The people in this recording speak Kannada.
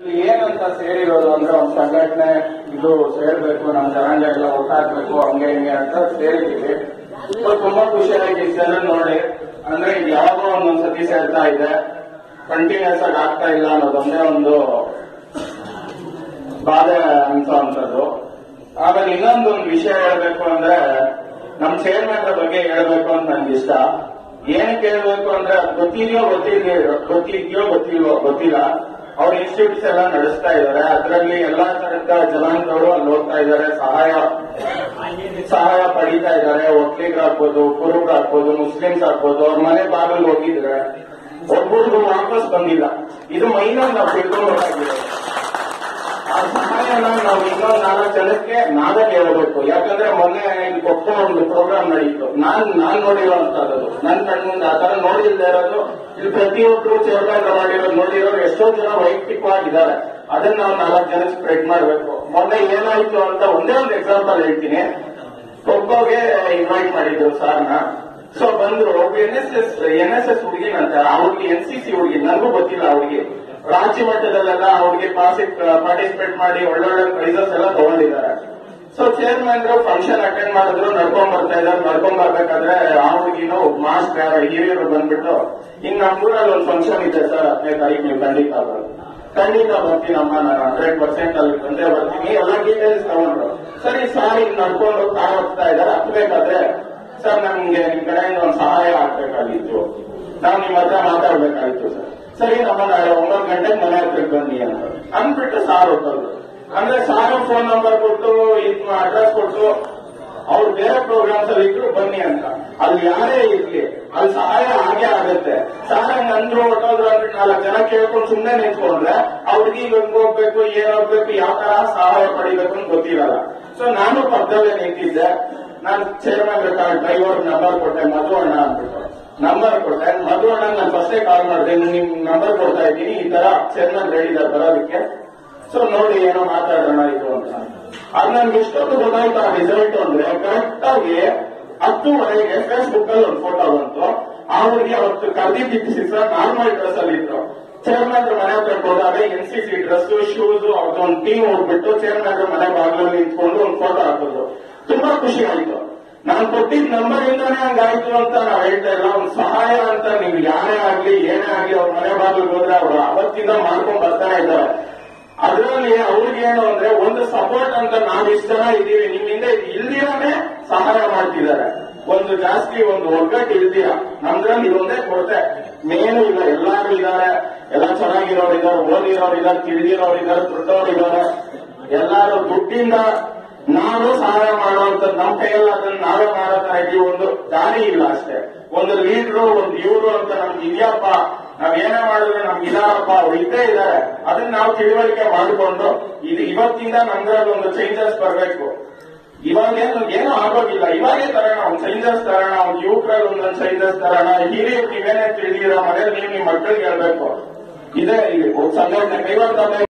ಏನಂತ ಸೇರಿರೋದು ಅಂದ್ರೆ ಒಂದು ಸಂಘಟನೆ ಇದು ಸೇರ್ಬೇಕು ನಮ್ಮ ಜನಾಂಗ ಎಲ್ಲ ಒಟ್ಟಾಗ್ಬೇಕು ಹಂಗೆ ಹಿಂಗೆ ಅಂತ ಸೇರಿದ್ದೀವಿ ಸೊ ತುಂಬಾ ಖುಷಿಯಾಗಿ ಜನ ನೋಡಿ ಅಂದ್ರೆ ಇದು ಯಾವಾಗೋ ಒಂದೊಂದ್ ಸತಿ ಸೇರ್ತಾ ಇದೆ ಕಂಟಿನ್ಯೂಸ್ ಆಗಿ ಆಗ್ತಾ ಇಲ್ಲ ಅನ್ನೋದೊಂದೇ ಒಂದು ಬಾಧೆ ಅನ್ಸೋಂಥದ್ದು ಆಮೇಲೆ ಇನ್ನೊಂದು ಒಂದು ವಿಷಯ ಹೇಳ್ಬೇಕು ಅಂದ್ರೆ ನಮ್ ಚೇರ್ಮನ್ ಬಗ್ಗೆ ಹೇಳ್ಬೇಕು ಅಂತ ನನ್ಗೆ ಇಷ್ಟ ಏನ್ ಕೇಳ್ಬೇಕು ಅಂದ್ರೆ ಅದ್ ಗೊತ್ತಿದೆಯೋ ಗೊತ್ತಿದೆಯೋ ಗೊತ್ತಿದ್ಯೋ ಗೊತ್ತಿಲ್ವೋ ಗೊತ್ತಿಲ್ಲ ಅವ್ರ ಇನ್ಸ್ಟಿಟ್ಯೂಟ್ಸ್ ಎಲ್ಲ ನಡೆಸ್ತಾ ಇದ್ದಾರೆ ಅದರಲ್ಲಿ ಎಲ್ಲಾ ತರದ ಜನಾಂಗದವರು ಅಲ್ಲಿ ಹೋಗ್ತಾ ಇದ್ದಾರೆ ಸಹಾಯ ಸಹಾಯ ಪಡಿತಾ ಇದ್ದಾರೆ ಒಕ್ಕಲಿಗರಾಗ್ಬೋದು ಕುರುಬರಾಗ್ಬೋದು ಮುಸ್ಲಿಮ್ಸ್ ಆಗ್ಬೋದು ಅವ್ರ ಮನೆ ಬಾಗಿಲು ಹೋಗಿದ್ರೆ ಒಬ್ಬರಿಗೂ ವಾಪಸ್ ಬಂದಿಲ್ಲ ಇದು ಮೈನಾಗಿ ನಾವು ತಿಳ್ಕೊಬೇಕಾಗಿದೆ ಆ ಸಹಾಯನ ನಾವು ಇನ್ನೊಂದು ನಾಲ್ಕು ಜನಕ್ಕೆ ನಾವೇ ಹೇಳಬೇಕು ಯಾಕಂದ್ರೆ ಮೊನ್ನೆ ಇಲ್ಲಿ ಕೊಪ್ಪ ಒಂದು ಪ್ರೋಗ್ರಾಮ್ ನಡೀತು ನಾನ್ ನಾನ್ ನೋಡಿರೋಂಥದ್ದು ನನ್ ಕಣ್ಮುಂದೆ ಆ ತರ ನೋಡಿಲ್ದೇ ಇರೋದು ಇಲ್ಲಿ ಪ್ರತಿಯೊಬ್ರು ಚೇರ್ಮನ್ ಮಾಡಿರೋದು ನೋಡಿರೋರು ಎಷ್ಟೋ ಜನ ವೈಯಕ್ತಿಕವಾಗಿದ್ದಾರೆ ಅದನ್ನ ನಾವು ನಾಲ್ಕು ಜನ ಸ್ಪ್ರೆಡ್ ಮಾಡಬೇಕು ಮೊನ್ನೆ ಏನಾಯ್ತು ಅಂತ ಒಂದೇ ಒಂದು ಎಕ್ಸಾಂಪಲ್ ಹೇಳ್ತೀನಿ ಕೊಪ್ಪಗೆ ಇನ್ವೈಟ್ ಮಾಡಿದ್ರು ಸಾರ್ನ ಸೊ ಬಂದ್ರು N S S N S S ಹುಡುಗಿನಂತ ಅವ್ರಿಗೆ ಎನ್ ಸಿ ಸಿ ಹುಡುಗಿ ನನಗೂ ಗೊತ್ತಿಲ್ಲ ಅವ್ರಿಗೆ ರಾಜ್ಯ ಮಟ್ಟದಲ್ಲೆಲ್ಲ ಅವ್ರಿಗೆ ಪಾರ್ಟಿಸಿಪೇಟ್ ಮಾಡಿ ಒಳ್ಳೊಳ್ಳೆ ಪ್ರೈಸಸ್ ಎಲ್ಲ ತಗೊಂಡಿದ್ದಾರೆ ಸೊ ಚೇರ್ಮನ್ ಫಂಕ್ಷನ್ ಅಟೆಂಡ್ ಮಾಡಿದ್ರು ನಡ್ಕೊಂಡ್ ಬರ್ತಾ ಇದ್ದಾರೆ ನಡ್ಕೊಂಡ್ ಬರ್ಬೇಕಾದ್ರೆ ಆ ಹುಡುಗಿನೂ ಮಾಸ್ಕ್ ಹಿರಿಯರು ಬಂದ್ಬಿಟ್ಟು ಇನ್ ನಮ್ಮೂರಲ್ಲಿ ಒಂದು ಫಂಕ್ಷನ್ ಇದೆ ಸರ್ ಹತ್ತನೇ ತಾರೀಕು ನೀವು ಖಂಡಿತ ಬರೋದು ಖಂಡಿತ ಬರ್ತೀನಮ್ಮ ನಾನು ಹಂಡ್ರೆಡ್ ಪರ್ಸೆಂಟ್ ಅಲ್ಲಿ ಬಂದೇ ಬರ್ತೀನಿ ಎಲ್ಲ ಡೀಟೇಲ್ಸ್ ತಗೊಂಡ್ರು ಸರಿ ಸಾರ್ ಈಗ ನಡ್ಕೊಂಡು ಕಾರ್ ಹೋಗ್ತಾ ಇದ್ದಾರೆ ಹತ್ಬೇಕಾದ್ರೆ ಸರ್ ನಮ್ಗೆ ನಿಮ್ ಕಡೆಯಿಂದ ಒಂದು ಸಹಾಯ ಆಗ್ಬೇಕಾಗಿತ್ತು ನಾವು ನಿಮ್ಮ ಹತ್ರ ಮಾತಾಡ್ಬೇಕಾಗಿತ್ತು ಸರ್ ಸರಿ ನಮ್ಮ ನಾಳೆ ಒಂಬತ್ತು ಗಂಟೆಗೆ ಮನೆ ಹತ್ರಕ್ಕೆ ಬನ್ನಿ ಅಂತ ಅಂದ್ಬಿಟ್ಟು ಸಾರ್ ಹೊಟ್ಟರು ಅಂದ್ರೆ ಸಾರು ಫೋನ್ ನಂಬರ್ ಕೊಟ್ಟು ಇದ್ ಅಡ್ರೆಸ್ ಕೊಟ್ಟು ಅವ್ರು ಬೇರೆ ಪ್ರೋಗ್ರಾಮ್ಸ್ ಅಲ್ಲಿ ಇದ್ರು ಬನ್ನಿ ಅಂತ ಅಲ್ಲಿ ಯಾರೇ ಇರ್ಲಿ ಅಲ್ಲಿ ಸಹಾಯ ಆಗೇ ಆಗತ್ತೆ ಸಹಾಯ ನಂದ್ರು ಹೊಟ್ಟೋದ್ರು ಅಂದ್ಬಿಟ್ಟು ನಾಲ್ಕು ಜನ ಕೇಳ್ಕೊಂಡು ಸುಮ್ಮನೆ ನಿಂತ್ಕೊಂಡ್ರೆ ಅವ್ರಿಗೆ ಹೆಂಗ್ ಹೋಗ್ಬೇಕು ಏನ್ ಹೋಗ್ಬೇಕು ಯಾವ ತರ ಸಹಾಯ ಪಡಿಬೇಕು ಅಂತ ಗೊತ್ತಿರಲ್ಲ ಸೊ ನಾನು ಪಕ್ಕದಲ್ಲೇ ನಿಂತಿದ್ದೆ ನಾನು ಚೇರ್ಮನ್ ಡ್ರೈವರ್ ನಂಬರ್ ಕೊಟ್ಟೆ ಮಧು ಅಣ್ಣ ಅಂದ್ಬಿಟ್ಟು ನಂಬರ್ ಕೊಟ್ಟೆ ಮಧು ಅಣ್ಣ ನಾನು ಫಸ್ಟೇ ಕಾಲ್ ಮಾಡಿದೆ ನಿಮ್ ನಂಬರ್ ಕೊಡ್ತಾ ಇದ್ದೀನಿ ಈ ತರ ಚೇರ್ಮನ್ ಹೇಳಿದ್ದಾರೆ ಬರೋದಕ್ಕೆ ಸೊ ನೋಡಿ ಏನೋ ಮಾತಾಡೋಣ ಇದು ಅಂತ ಅದು ನನ್ಗೆ ಎಷ್ಟೊತ್ತು ಗೊತ್ತಾಯ್ತು ಆ ರಿಸಲ್ಟ್ ಅಂದ್ರೆ ಕರೆಕ್ಟ್ ಆಗಿ ಹತ್ತುವರೆಗೆ ಫೇಸ್ಬುಕ್ ಅಲ್ಲಿ ಒಂದು ಫೋಟೋ ಬಂತು ಅವ್ರಿಗೆ ಅವತ್ತು ಕರ್ದಿದ್ದ ಸರ್ ನಾರ್ಮಲ್ ಡ್ರೆಸ್ ಅಲ್ಲಿ ಇದ್ರು ಚೇರ್ಮನ್ ಮನೆ ಹತ್ರ ಹೋದಾಗ N C C dress shoes ಅವ್ರದ್ದೊಂದು ಟೀಮ್ ಹೋಗ್ಬಿಟ್ಟು ಚೇರ್ಮನ್ ಮನೆ ಬಾಗಿಲಲ್ಲಿ ನಿಂತ್ಕೊಂಡು ಒಂದು ಫೋಟೋ ಹಾಕೋದು ತುಂಬಾ ಖುಷಿ ಆಯ್ತು ನಾನು ಕೊಟ್ಟಿದ್ದ ನಂಬರ್ ಇಂದಾನೆ ಹಂಗಾಯ್ತು ಅಂತ ನಾವ್ ಹೇಳ್ತಾ ಇಲ್ಲ ಒಂದು ಸಹಾಯ ಅಂತ ನೀವು ಯಾರೇ ಆಗ್ಲಿ ಏನೇ ಆಗ್ಲಿ ಅವ್ರ ಮನೆ ಬಾಗಿಲಿಗೆ ಹೋದ್ರೆ ಅವ್ರು ಅವತ್ತಿಂದ ಮಾಡ್ಕೊಂಡ್ ಬರ್ತಾನೆ ಇದ್ದಾರೆ ಅದರಲ್ಲಿ ಅವ್ರಿಗೇನು ಅಂದ್ರೆ ಒಂದು ಸಪೋರ್ಟ್ ಅಂತ ನಾವ್ ಇಷ್ಟ ಜನ ಇದೀವಿ ನಿಮ್ಮಿಂದ ಇಲ್ದಿರಾನೇ ಸಹಾಯ ಮಾಡ್ತಿದ್ದಾರೆ ಒಂದು ಜಾಸ್ತಿ ಒಂದು ಒಗ್ಗಟ್ಟು ಇಲ್ದಿರ ನಮ್ದ್ರಲ್ಲಿ ಇದೊಂದೇ ಕೊರತೆ ಮೇನು ಇಲ್ಲ ಎಲ್ಲಾರು ಇದ್ದಾರೆ ಎಲ್ಲ ಚೆನ್ನಾಗಿರೋರು ಇದ್ದಾರೆ ಓದಿರೋರು ಇದ್ದಾರೆ ತಿಳಿದಿರೋರು ಇದ್ದಾರೆ ದುಡ್ಡವ್ರು ಇದ್ದಾರೆ ಎಲ್ಲಾರು ದುಡ್ಡಿಂದ ನಾವು ಸಹಾಯ ಮಾಡುವಂತ ನಮ್ಮ ಕೈಯಲ್ಲಿ ಅದನ್ನ ನಾವೇ ಮಾಡೋ ತರ ಇದೀವಿ ಒಂದು ದಾರಿ ಇಲ್ಲ ಅಷ್ಟೇ ಒಂದು ಲೀಡ್ರು ಒಂದು ಇವ್ರು ಅಂತ ನಮ್ಗೆ ಇದೆಯಪ್ಪ ನಾವ್ ಏನೇ ಮಾಡಿದ್ರೆ ನಮ್ಗೆ ಇದಾರಪ್ಪ ಅವ್ರು ಇದ್ದೇ ಇದ್ದಾರೆ ಅದನ್ನ ನಾವು ತಿಳುವಳಿಕೆ ಮಾಡಿಕೊಂಡು ಇದು ಇವತ್ತಿಂದ ನಮ್ದ್ರಲ್ಲಿ ಒಂದು ಚೇಂಜಸ್ ಬರಬೇಕು ಇವಾಗೇನು ಏನೂ ಆಗೋಗಿಲ್ಲ ಇವಾಗೇ ತರೋಣ ಒಂದು ಚೇಂಜಸ್ ತರೋಣ ಒಂದು ಯುವಕರಲ್ಲಿ ಒಂದೊಂದು ಚೇಂಜಸ್ ತರೋಣ ಹಿರಿಯರು ನೀವೇನೇ ತಿಳಿದಿರೋ ಮನೇಲಿ ನೀವು ನಿಮ್ಮ ಮಕ್ಕಳಿಗೆ ಹೇಳ್ಬೇಕು ಇದೇ ಇಲ್ಲಿ ಸಂಘಟನೆ ಕೈಗೊಂಡ